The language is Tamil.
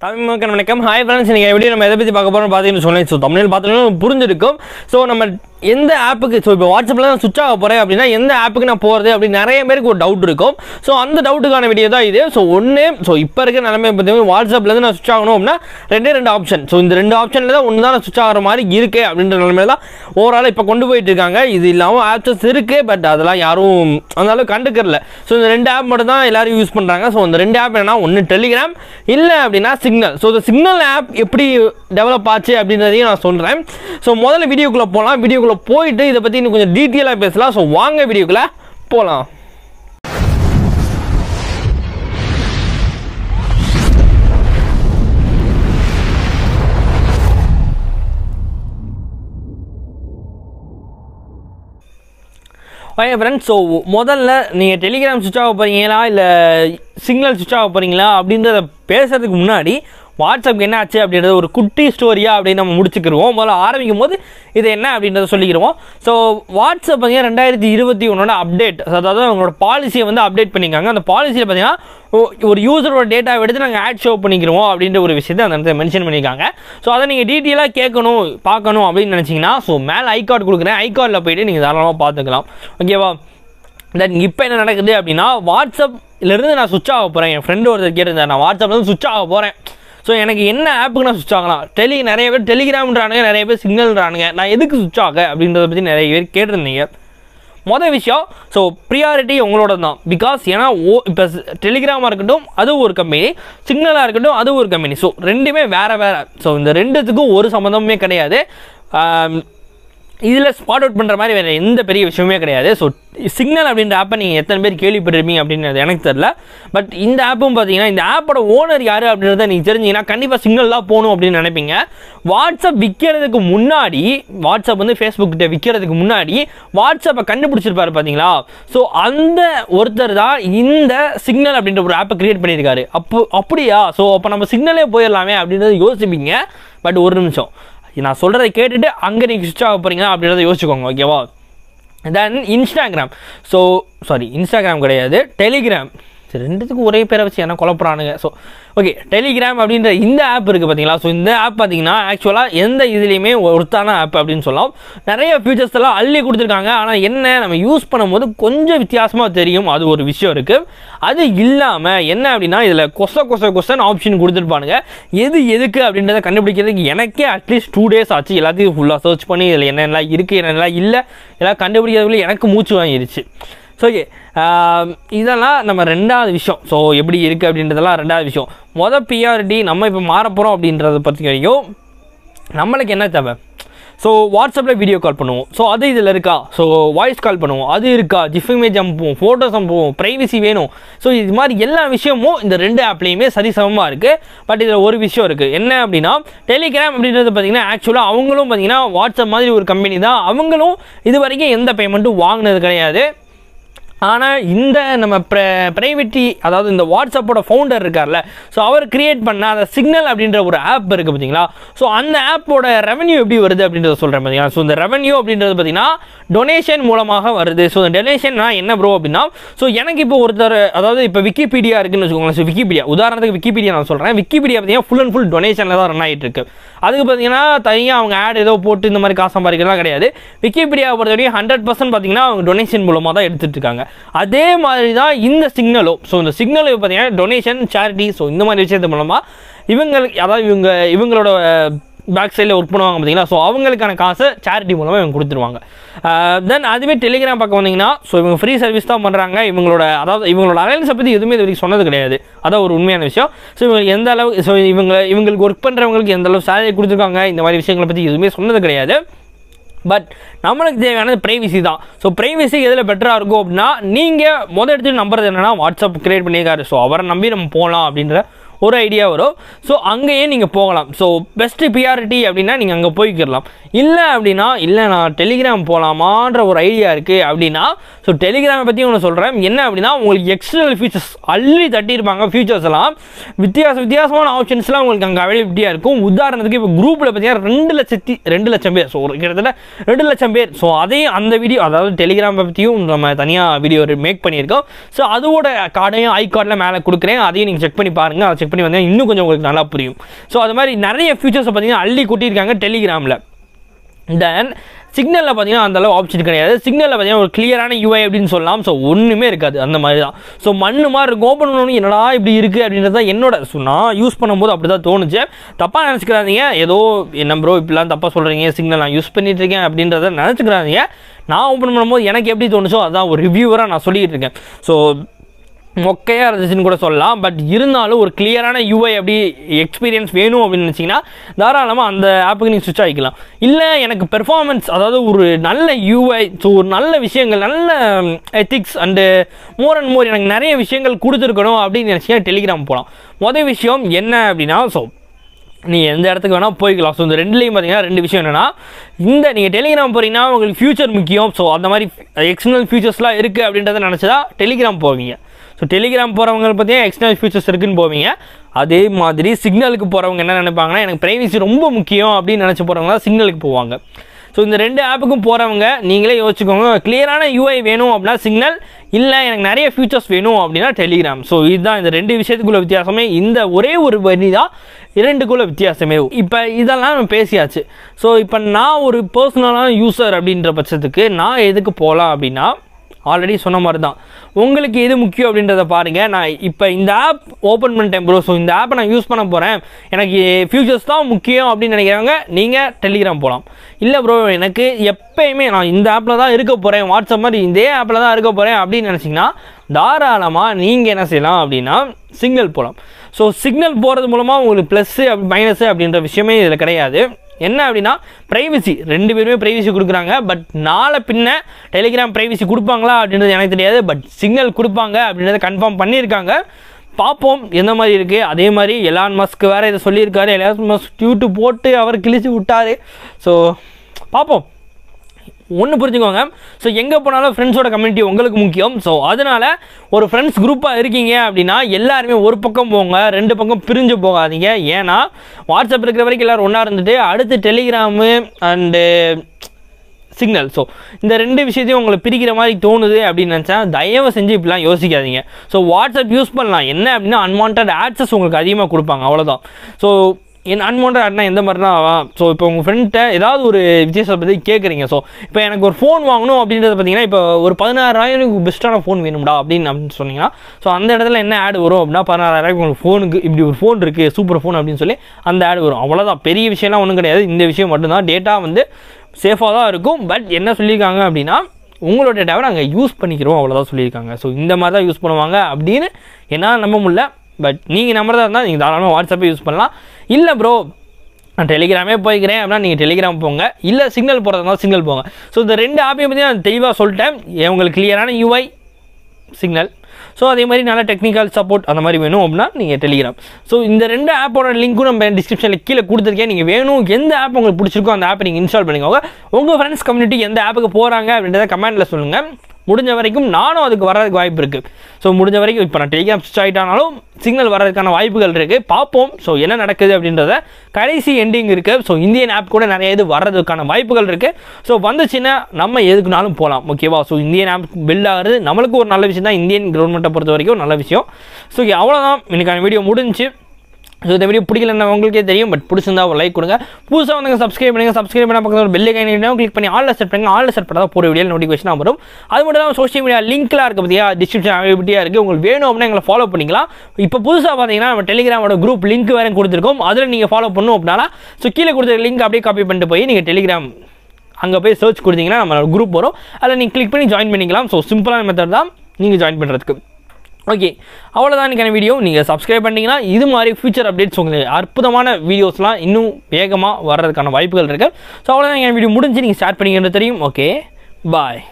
தமிழ் மக்கள் வணக்கம் ஹாய் ஃப்ரெண்ட்ஸ் நீங்கள் எப்படி நம்ம எதை பற்றி பார்க்க போகிறோம் பார்த்தீங்கன்னு சொன்னேன் ஸோ தமிழில் பார்த்தீங்கன்னா புரிஞ்சிருக்கும் ஸோ நம்ம எந்த ஆப்புக்கு ஸோ இப்போ வாட்ஸ்அப்பில் நான் சுவிச் ஆக போகிறேன் அப்படின்னா எந்த ஆப்புக்கு நான் போகிறது அப்படின்னு நிறைய பேருக்கு ஒரு டவுட் இருக்கும் ஸோ அந்த டவுட்டுக்கான வீடியோ தான் இது ஸோ ஒன்று ஸோ இப்போ இருக்க நிலைமை பார்த்தீங்கன்னா வாட்ஸ்அப்லேருந்து நான் சுவிச் ஆகணும் அப்படின்னா ரெண்டே ரெண்டு ஆப்ஷன் ஸோ இந்த ரெண்டு ஆப்ஷனில் தான் ஒன்று தான் நான் சுவிச் ஆகிற மாதிரி இருக்குது அப்படின்ற நிலைமையில தான் ஓவரால் இப்போ கொண்டு போயிட்டு இருக்காங்க இது இல்லாமல் ஆப்ஸஸ் இருக்குது பட் அதெல்லாம் யாரும் அந்த அளவுக்கு கண்டுக்கறல ஸோ இந்த ரெண்டு ஆப் மட்டும் தான் எல்லாரும் யூஸ் பண்ணுறாங்க ஸோ இந்த ரெண்டு ஆப் என்னன்னா ஒன்று டெலிகிராம் இல்லை அப்படின்னா சிக்னல் ஸோ இந்த சிக்னல் ஆப் எப்படி டெவலப் ஆச்சு அப்படின்றதையும் நான் சொல்கிறேன் ஸோ முதல்ல வீடியோக்குள்ளே போகலாம் வீடியோக்குள்ளே போயிட்டு இதை பற்றி இன்னும் கொஞ்சம் டீட்டெயிலாக பேசலாம் ஸோ வாங்க வீடியோக்குள்ளே போகலாம் ஓகே ஃப்ரெண்ட்ஸ் ஸோ முதல்ல நீங்கள் டெலிகிராம் சுவிச் ஆக போகிறீங்களா இல்லை சிக்னல் சுவிச் ஆக போகிறீங்களா அப்படின்றத பேசுறதுக்கு முன்னாடி வாட்ஸ்அப்க்கு என்ன ஆச்சு அப்படின்றது ஒரு குட்டி ஸ்டோரியா அப்படின்னு நம்ம முடிச்சுக்கிருவோம் முதல்ல ஆரம்பிக்கும் போது இது என்ன அப்படின்றத சொல்லிக்கிருவோம் ஸோ வாட்ஸ்அப் பார்த்தீங்கன்னா ரெண்டாயிரத்தி இருபத்தி ஒன்னோட அப்டேட் அதாவது அவங்களோட பாலிசியை வந்து அப்டேட் பண்ணியிருக்காங்க அந்த பாலிசியில் பார்த்தீங்கன்னா ஒ- ஒரு யூசரோட டேட்டாவை எடுத்து நாங்கள் ஆட் ஷோ பண்ணிக்கிறோம் அப்படின்ற ஒரு விஷயத்தை அந்த இடத்துல மென்ஷன் பண்ணியிருக்காங்க ஸோ அதை நீங்கள் டீட்டெயிலாக கேட்கணும் பார்க்கணும் அப்படின்னு நினச்சிங்கன்னா ஸோ மேலே ஐ கார்டு கொடுக்குறேன் ஐ கார்டில் போயிட்டு நீங்கள் தாராளமாக பார்த்துக்கலாம் ஓகேவா தென் இப்போ என்ன நடக்குது அப்படின்னா வாட்ஸ்அப்லேருந்து நான் சுவிச் ஆக போகிறேன் என் ஃப்ரெண்டு ஒருத்தர் கேட்டிருந்தார் நான் வாட்ஸ்அப்லேருந்து சுவிச் ஆக போகிறேன் ஸோ எனக்கு என்ன ஆப்புக்கு நான் சுவிச் ஆகலாம் டெலி நிறைய பேர் டெலிகிராம்ன்றானுங்க நிறைய பேர் சிக்னல்ன்றானுங்க நான் எதுக்கு சுவிச் ஆக அப்படின்றத பற்றி நிறைய பேர் கேட்டிருந்தீங்க மொதல் விஷயம் ஸோ ப்ரியாரிட்டி உங்களோட தான் பிகாஸ் ஏன்னா ஓ இப்போ டெலிகிராமாக இருக்கட்டும் அது ஒரு கம்பெனி சிக்னலாக இருக்கட்டும் அது ஒரு கம்பெனி ஸோ ரெண்டுமே வேறு வேறு ஸோ இந்த ரெண்டுத்துக்கும் ஒரு சம்மந்தமுமே கிடையாது இதில் ஸ்பாட் அவுட் பண்ணுற மாதிரி வேறு எந்த பெரிய விஷயமே கிடையாது ஸோ சிக்னல் அப்படின்ற ஆப்பை நீங்கள் எத்தனை பேர் கேள்விப்பட்டிருப்பீங்க அப்படின்றது எனக்கு தெரில பட் இந்த ஆப்பும் பார்த்தீங்கன்னா இந்த ஆப்போட ஓனர் யார் அப்படின்றத நீங்கள் தெரிஞ்சீங்கன்னா கண்டிப்பாக சிக்னல் தான் போகணும் அப்படின்னு நினைப்பீங்க வாட்ஸ்அப் விற்கிறதுக்கு முன்னாடி வாட்ஸ்அப் வந்து ஃபேஸ்புக் கிட்ட விற்கிறதுக்கு முன்னாடி வாட்ஸ்அப்பை கண்டுபிடிச்சிருப்பாரு பார்த்தீங்களா ஸோ அந்த ஒருத்தர் தான் இந்த சிக்னல் அப்படின்ற ஒரு ஆப்பை கிரியேட் பண்ணியிருக்காரு அப்போ அப்படியா ஸோ அப்போ நம்ம சிக்னலே போயிடலாமே அப்படின்றத யோசிப்பீங்க பட் ஒரு நிமிஷம் நான் சொல்கிறத கேட்டுட்டு அங்கே நீங்கள் சுவிச் ஆக போகிறீங்களா அப்படின்றத யோசிச்சுக்கோங்க ஓகேவா then Instagram so sorry Instagram கிடையாது டெலிகிராம் சரி ரெண்டுத்துக்கும் ஒரே பேரை வச்சு என்ன குழப்பறானுங்க ஸோ ஓகே டெலிகிராம் அப்படின்ற இந்த ஆப் இருக்குது பார்த்தீங்களா ஸோ இந்த ஆப் பார்த்தீங்கன்னா ஆக்சுவலாக எந்த இதுலேயுமே ஒருத்தான ஆப் அப்படின்னு சொல்லலாம் நிறைய ஃபீச்சர்ஸ் எல்லாம் அள்ளி கொடுத்துருக்காங்க ஆனால் என்ன நம்ம யூஸ் பண்ணும்போது கொஞ்சம் வித்தியாசமாக தெரியும் அது ஒரு விஷயம் இருக்குது அது இல்லாமல் என்ன அப்படின்னா இதில் கொச கொச கொசன் ஆப்ஷன் கொடுத்துருப்பானுங்க எது எதுக்கு அப்படின்றத கண்டுபிடிக்கிறதுக்கு எனக்கே அட்லீஸ்ட் டூ டேஸ் ஆச்சு எல்லாத்தையும் ஃபுல்லாக சர்ச் பண்ணி இதில் என்னென்னலாம் இருக்குது என்னென்னலாம் இல்லை எல்லாம் கண்டுபிடிக்கிறதுக்குள்ள எனக்கு மூச்சு வாங்கிருச்சு ஸோ ஓகே இதெல்லாம் நம்ம ரெண்டாவது விஷயம் ஸோ எப்படி இருக்குது அப்படின்றதெல்லாம் ரெண்டாவது விஷயம் மொதல் பிஆர்டி நம்ம இப்போ மாற போகிறோம் அப்படின்றத பற்றி வரைக்கும் நம்மளுக்கு என்ன தேவை ஸோ வாட்ஸ்அப்பில் வீடியோ கால் பண்ணுவோம் ஸோ அது இதில் இருக்கா ஸோ வாய்ஸ் கால் பண்ணுவோம் அது இருக்கா ஜிஃப் இமேஜ் அனுப்புவோம் ஃபோட்டோஸ் அனுப்புவோம் ப்ரைவசி வேணும் ஸோ இது மாதிரி எல்லா விஷயமும் இந்த ரெண்டு ஆப்லேயுமே சரிசமமாக இருக்குது பட் இதில் ஒரு விஷயம் இருக்குது என்ன அப்படின்னா டெலிகிராம் அப்படின்றது பார்த்தீங்கன்னா ஆக்சுவலாக அவங்களும் பார்த்தீங்கன்னா வாட்ஸ்அப் மாதிரி ஒரு கம்பெனி தான் அவங்களும் இது வரைக்கும் எந்த பேமெண்ட்டும் வாங்கினது கிடையாது ஆனால் இந்த நம்ம ப்ரைவேட்டி அதாவது இந்த வாட்ஸ்அப்போட ஃபவுண்டர் இருக்கார்ல ஸோ அவர் கிரியேட் பண்ண அந்த சிக்னல் அப்படின்ற ஒரு ஆப் இருக்குது பார்த்தீங்களா ஸோ அந்த ஆப்போட ரெவன்யூ எப்படி வருது அப்படின்றத சொல்கிறேன் பார்த்தீங்களா ஸோ இந்த ரெவன்யூ அப்படின்றது பார்த்தீங்கன்னா டொனேஷன் மூலமாக வருது ஸோ இந்த டொனேஷன்னா என்ன ப்ரோ அப்படின்னா ஸோ எனக்கு இப்போ ஒருத்தர் அதாவது இப்போ விக்கிபீடியா இருக்குன்னு வச்சுக்கோங்களேன் ஸோ விக்கிபீடியா உதாரணத்துக்கு விக்கிபீடியா நான் சொல்கிறேன் விக்கிபீடியா பார்த்தீங்கன்னா ஃபுல் அண்ட் ஃபுல் டொனேஷனில் தான் ரன் ஆகிட்டு இருக்கு அதுக்கு பார்த்தீங்கன்னா தனியாக அவங்க ஆட் ஏதோ போட்டு இந்த மாதிரி காசு சம்பாதிக்கிறதுலாம் கிடையாது விக்கிபீடியாவை பொறுத்த வரைக்கும் ஹண்ட்ரட் பர்சன்ட் பார்த்தீங்கன்னா அவங்க டொனேஷன் மூலமாக தான் எடுத்துட்டு இருக்காங்க அதே மாதிரி தான் இந்த சிக்னலும் ஸோ இந்த சிக்னலும் பார்த்தீங்கன்னா டொனேஷன் சேரிட்டி ஸோ இந்த மாதிரி விஷயத்து மூலமாக இவங்களுக்கு அதாவது இவங்க இவங்களோட பேக் சைடில் ஒர்க் பண்ணுவாங்க பார்த்தீங்களா ஸோ அவங்களுக்கான காசை சேரிட்டி மூலமாக இவங்க கொடுத்துருவாங்க தென் அதுவே டெலிகிராம் பக்கம் வந்தீங்கன்னா ஸோ இவங்க ஃப்ரீ சர்வீஸ் தான் பண்ணுறாங்க இவங்களோட அதாவது இவங்களோட அலைன்ஸை பற்றி எதுவுமே இது வரைக்கும் சொன்னது கிடையாது அதான் ஒரு உண்மையான விஷயம் ஸோ இவங்க எந்த அளவு ஸோ இவங்க இவங்களுக்கு ஒர்க் பண்ணுறவங்களுக்கு எந்த அளவு சேலரி கொடுத்துருக்காங்க இந்த மாதிரி விஷயங்களை பற்றி எதுவுமே சொன்னது கிடையாது பட் நம்மளுக்கு தேவையானது ப்ரைவசி தான் ஸோ ப்ரைவசி எதில் பெட்டராக இருக்கும் அப்படின்னா நீங்கள் முதல் எடுத்து நம்புறது என்னன்னா வாட்ஸ்அப் கிரியேட் பண்ணியிருக்காரு ஸோ அவரை நம்பி நம்ம போகலாம் அப்படின்ற ஒரு ஐடியா வரும் ஸோ அங்கேயே நீங்கள் போகலாம் ஸோ பெஸ்ட்டு பிஆரிட்டி அப்படின்னா நீங்கள் அங்கே போய்க்கிடலாம் இல்லை அப்படின்னா இல்லை நான் டெலிகிராம் போகலாமான்ற ஒரு ஐடியா இருக்குது அப்படின்னா ஸோ டெலிகிராமை பற்றி ஒன்று சொல்கிறேன் என்ன அப்படின்னா உங்களுக்கு எக்ஸ்டர்னல் ஃபீச்சர்ஸ் அள்ளி தட்டியிருப்பாங்க ஃபீச்சர்ஸ் எல்லாம் வித்தியாச வித்தியாசமான ஆப்ஷன்ஸ்லாம் உங்களுக்கு அங்கே அவைலபிலிட்டியாக இருக்கும் உதாரணத்துக்கு இப்போ குரூப்பில் பார்த்தீங்கன்னா ரெண்டு லட்சத்தி ரெண்டு லட்சம் பேர் ஸோ ஒரு கிட்டத்தட்ட ரெண்டு லட்சம் பேர் ஸோ அதையும் அந்த வீடியோ அதாவது டெலிகிராம் பற்றியும் நம்ம தனியாக வீடியோ மேக் பண்ணியிருக்கோம் ஸோ அதோட கார்டையும் ஐ கார்டில் மேலே கொடுக்குறேன் அதையும் நீங்கள் செக் பண்ணி பாருங்கள் அதை செக் செக் பண்ணி வந்தீங்கன்னா இன்னும் கொஞ்சம் உங்களுக்கு நல்லா புரியும் ஸோ அது மாதிரி நிறைய ஃபியூச்சர்ஸை பார்த்தீங்கன்னா அள்ளி கொட்டியிருக்காங்க டெலிகிராமில் தென் சிக்னலில் பார்த்தீங்கன்னா அந்த அளவு ஆப்ஷன் கிடையாது சிக்னலில் பார்த்தீங்கன்னா ஒரு கிளியரான யூஐ அப்படின்னு சொல்லலாம் ஸோ ஒன்றுமே இருக்காது அந்த மாதிரி தான் ஸோ மண்ணு மாதிரி இருக்கும் ஓப்பன் பண்ணணும் என்னடா இப்படி இருக்குது அப்படின்றது தான் என்னோட ஸோ நான் யூஸ் பண்ணும்போது அப்படி தான் தோணுச்சு தப்பாக நினச்சிக்கிறாதீங்க ஏதோ என்ன ப்ரோ இப்படிலாம் தப்பாக சொல்கிறீங்க சிக்னல் நான் யூஸ் பண்ணிட்டு இருக்கேன் அப்படின்றத நினச்சிக்கிறாதீங்க நான் ஓப்பன் பண்ணும்போது எனக்கு எப்படி தோணுச்சோ அதான் ஒரு ரிவ்யூவராக நான் சொல்லிக்கிட்டு இருக்கேன் ஸோ மொக்கையாக இருந்துச்சுன்னு கூட சொல்லலாம் பட் இருந்தாலும் ஒரு கிளியரான யூஐ அப்படி எக்ஸ்பீரியன்ஸ் வேணும் அப்படின்னு நினச்சிங்கன்னா தாராளமாக அந்த ஆப்புக்கு நீங்கள் சுவிட்ச் ஆகிக்கலாம் இல்லை எனக்கு பெர்ஃபார்மன்ஸ் அதாவது ஒரு நல்ல யூஐ ஸோ ஒரு நல்ல விஷயங்கள் நல்ல ethics and more and more எனக்கு நிறைய விஷயங்கள் கொடுத்துருக்கணும் அப்படின்னு நினச்சிங்கன்னா டெலிகிராம் போகலாம் மொதல் விஷயம் என்ன அப்படின்னா ஸோ நீ எந்த இடத்துக்கு வேணால் போய்க்கலாம் ஸோ இந்த ரெண்டுலேயும் பார்த்தீங்கன்னா ரெண்டு விஷயம் என்னென்னா இந்த நீங்கள் டெலிகிராம் போகிறீங்கன்னா உங்களுக்கு ஃபியூச்சர் முக்கியம் ஸோ அந்த மாதிரி எக்ஸ்டர்னல் ஃபியூச்சர்ஸ்லாம் இருக்குது அப்படின்றத நினச்சதா டெலிகிராம் போவீங்க ஸோ டெலிகிராம் போகிறவங்க பார்த்தீங்கன்னா எக்ஸ்டர்னல் ஃபியூச்சர்ஸ் இருக்குன்னு போவீங்க அதே மாதிரி சிக்னலுக்கு போகிறவங்க என்ன நினைப்பாங்கன்னா எனக்கு ப்ரைவசி ரொம்ப முக்கியம் அப்படின்னு நினச்சி போகிறவங்க தான் சிக்னலுக்கு போவாங்க ஸோ இந்த ரெண்டு ஆப்புக்கும் போகிறவங்க நீங்களே யோசிச்சுக்கோங்க கிளியரான யூஐ வேணும் அப்படின்னா சிக்னல் இல்லை எனக்கு நிறைய ஃபியூச்சர்ஸ் வேணும் அப்படின்னா டெலிகிராம் ஸோ இதுதான் இந்த ரெண்டு விஷயத்துக்குள்ள வித்தியாசமே இந்த ஒரே ஒரு வரி தான் இரண்டுக்குள்ள வித்தியாசமே இப்போ இதெல்லாம் நம்ம பேசியாச்சு ஸோ இப்போ நான் ஒரு பர்சனலான யூசர் அப்படின்ற பட்சத்துக்கு நான் எதுக்கு போகலாம் அப்படின்னா ஆல்ரெடி சொன்ன மாதிரி தான் உங்களுக்கு எது முக்கியம் அப்படின்றத பாருங்கள் நான் இப்போ இந்த ஆப் ஓப்பன் பண்ணிட்டேன் ப்ரோ ஸோ இந்த ஆப்பை நான் யூஸ் பண்ண போகிறேன் எனக்கு ஃபியூச்சர்ஸ் தான் முக்கியம் அப்படின்னு நினைக்கிறவங்க நீங்கள் டெலிகிராம் போகலாம் இல்லை ப்ரோ எனக்கு எப்பயுமே நான் இந்த ஆப்பில் தான் இருக்க போகிறேன் வாட்ஸ்அப் மாதிரி இதே ஆப்பில் தான் இருக்க போகிறேன் அப்படின்னு நினச்சிங்கன்னா தாராளமாக நீங்கள் என்ன செய்யலாம் அப்படின்னா சிக்னல் போகலாம் ஸோ சிக்னல் போகிறது மூலமாக உங்களுக்கு ப்ளஸ்ஸு அப்படி மைனஸு அப்படின்ற விஷயமே இதில் கிடையாது என்ன அப்படின்னா ப்ரைவசி ரெண்டு பேருமே ப்ரைவசி கொடுக்குறாங்க பட் நாளை பின்ன டெலிகிராம் ப்ரைவசி கொடுப்பாங்களா அப்படின்றது எனக்கு தெரியாது பட் சிக்னல் கொடுப்பாங்க அப்படின்றத கன்ஃபார்ம் பண்ணியிருக்காங்க பார்ப்போம் எந்த மாதிரி இருக்குது அதே மாதிரி எலான் மஸ்க் வேறு இதை சொல்லியிருக்காரு எலான் மஸ்க் டியூட்டு போட்டு அவர் கிழிச்சு விட்டார் ஸோ பார்ப்போம் ஒன்று புரிஞ்சுக்கோங்க ஸோ எங்கே போனாலும் ஃப்ரெண்ட்ஸோட கம்யூனிட்டி உங்களுக்கு முக்கியம் ஸோ அதனால் ஒரு ஃப்ரெண்ட்ஸ் குரூப்பாக இருக்கீங்க அப்படின்னா எல்லாருமே ஒரு பக்கம் போங்க ரெண்டு பக்கம் பிரிஞ்சு போகாதீங்க ஏன்னா வாட்ஸ்அப் இருக்கிற வரைக்கும் எல்லோரும் ஒன்றா இருந்துட்டு அடுத்து டெலிகிராமு அண்டு சிக்னல் ஸோ இந்த ரெண்டு விஷயத்தையும் உங்களை பிரிக்கிற மாதிரி தோணுது அப்படின்னு நினச்சா தயவு செஞ்சு இப்படிலாம் யோசிக்காதீங்க ஸோ வாட்ஸ்அப் யூஸ் பண்ணலாம் என்ன அப்படின்னா அன்வான்ட் ஆட்சஸ் உங்களுக்கு அதிகமாக கொடுப்பாங்க அவ்வளோதான் ஸோ என் அன்வான்ட் ஆட்னா எந்த மாதிரினா ஸோ இப்போ உங்கள் ஃப்ரெண்ட்டை ஏதாவது ஒரு வித்தியாசத்தை பற்றி கேட்குறீங்க ஸோ இப்போ எனக்கு ஒரு ஃபோன் வாங்கணும் அப்படின்றத பார்த்தீங்கன்னா இப்போ ஒரு பதினாறாயிரம் பெஸ்ட்டான ஃபோன் வேணும்டா அப்படின்னு அப்படின்னு சொன்னீங்கன்னா ஸோ அந்த இடத்துல என்ன ஆட் வரும் அப்படின்னா பதினாறாயிரம் உங்களுக்கு ஃபோனுக்கு இப்படி ஒரு ஃபோன் இருக்குது சூப்பர் ஃபோன் அப்படின்னு சொல்லி அந்த ஆட் வரும் அவ்வளோதான் பெரிய விஷயம்லாம் ஒன்றும் கிடையாது இந்த விஷயம் மட்டும்தான் டேட்டா வந்து சேஃபாக தான் இருக்கும் பட் என்ன சொல்லியிருக்காங்க அப்படின்னா உங்களோட டேட்டாவை நாங்கள் யூஸ் பண்ணிக்கிறோம் அவ்வளோதான் சொல்லியிருக்காங்க ஸோ இந்த மாதிரி தான் யூஸ் பண்ணுவாங்க அப்படின்னு என்னால் நம்ப முடியல பட் நீங்கள் நம்புறதா இருந்தால் நீங்கள் தாராளமாக வாட்ஸ்அப்பே யூஸ் பண்ணலாம் இல்லை ப்ரோ நான் டெலிகிராமே போய்க்கிறேன் அப்படின்னா நீங்கள் டெலிகிராம் போங்க இல்லை சிக்னல் போகிறதா இருந்தால் சிக்னல் போங்க ஸோ இந்த ரெண்டு ஆப்பையும் பற்றி நான் தெளிவாக சொல்லிட்டேன் உங்களுக்கு கிளியரான யூஐ சிக்னல் ஸோ அதே மாதிரி நல்ல டெக்னிக்கல் சப்போர்ட் அந்த மாதிரி வேணும் அப்படின்னா நீங்கள் டெலிகிராம் ஸோ இந்த ரெண்டு ஆப்போட லிங்க்கும் நம்ம டிஸ்கிரிப்ஷனில் கீழே கொடுத்துருக்கேன் நீங்கள் வேணும் எந்த ஆப் உங்களுக்கு பிடிச்சிருக்கோ அந்த ஆப்பை நீங்கள் இன்ஸ்டால் பண்ணிக்கோங்க உங்கள் ஃப்ரெண்ட்ஸ் கம்யூனிட்டி எந்த ஆப்புக்கு போகிறாங்க அப்படின்றத கமெண்ட்டில் சொல்லுங்கள் முடிஞ்ச வரைக்கும் நானும் அதுக்கு வர்றதுக்கு வாய்ப்பு இருக்குது ஸோ முடிஞ்ச வரைக்கும் இப்போ நான் டெலிகிராம் சுவிச் ஆகிட்டானாலும் சிக்னல் வர்றதுக்கான வாய்ப்புகள் இருக்குது பார்ப்போம் ஸோ என்ன நடக்குது அப்படின்றத கடைசி எண்டிங் இருக்குது ஸோ இந்தியன் ஆப் கூட நிறைய இது வர்றதுக்கான வாய்ப்புகள் இருக்குது ஸோ வந்துச்சுன்னா நம்ம எதுக்குனாலும் போகலாம் ஓகேவா ஸோ இந்தியன் ஆப் பில்ட் ஆகிறது நம்மளுக்கு ஒரு நல்ல விஷயம் தான் இந்தியன் கவர்மெண்ட்டை பொறுத்த வரைக்கும் நல்ல விஷயம் ஸோ அவ்வளோதான் இன்னைக்கான வீடியோ முடிஞ்சு ஸோ இந்த வீடியோ பிடிக்கலன்னா உங்களுக்கே தெரியும் பட் பிடிச்சிருந்தா ஒரு லைக் கொடுங்க புதுசாக வந்து சப்ஸ்கிரைப் பண்ணுங்கள் சப்ஸ்கிரைப் பண்ண பக்கத்தில் ஒரு பெல்லை கைனியும் கிளிக் பண்ணி ஆல்ல செட் பண்ணுங்க ஆல்ல செட் பண்ணால் போகிற வீடியோ நோட்டிஃபிகேஷன் வரும் அது மட்டும் இல்லாமல் சோஷியல் மீடியா லிங்க்லாம் இருக்குது பார்த்தியா டிஸ்கிரிப்ஷன் அவைலபிலிட்டியாக இருக்குது உங்களுக்கு வேணும் அப்படின்னா எங்களை ஃபாலோ பண்ணிக்கலாம் இப்போ புதுசாக பார்த்தீங்கன்னா நம்ம டெலிகிராமோட குரூப் லிங்க் வேறு கொடுத்துருக்கோம் அதில் நீங்கள் ஃபாலோ பண்ணும் அப்படின்னா ஸோ கீழே கொடுத்த லிங்க் அப்படியே காப்பி பண்ணிட்டு போய் நீங்கள் டெலிகிராம் அங்கே போய் சர்ச் கொடுத்தீங்கன்னா நம்ம குரூப் வரும் அதில் நீங்கள் கிளிக் பண்ணி ஜாயின் பண்ணிக்கலாம் ஸோ சிம்பிளான மெத்தட் தான் நீங்கள் ஜாயின் பண்ணுறதுக்கு ஓகே அவ்வளோதான் இன்றைக்கான வீடியோ நீங்கள் சப்ஸ்கிரைப் பண்ணிங்கன்னா இது மாதிரி ஃபியூச்சர் அப்டேட்ஸ் உங்களுக்கு அற்புதமான வீடியோஸ்லாம் இன்னும் வேகமாக வர்றதுக்கான வாய்ப்புகள் இருக்குது ஸோ அவ்வளோதான் என் வீடியோ முடிஞ்சு நீங்கள் ஸ்டார்ட் பண்ணிக்கிறது தெரியும் ஓகே பாய்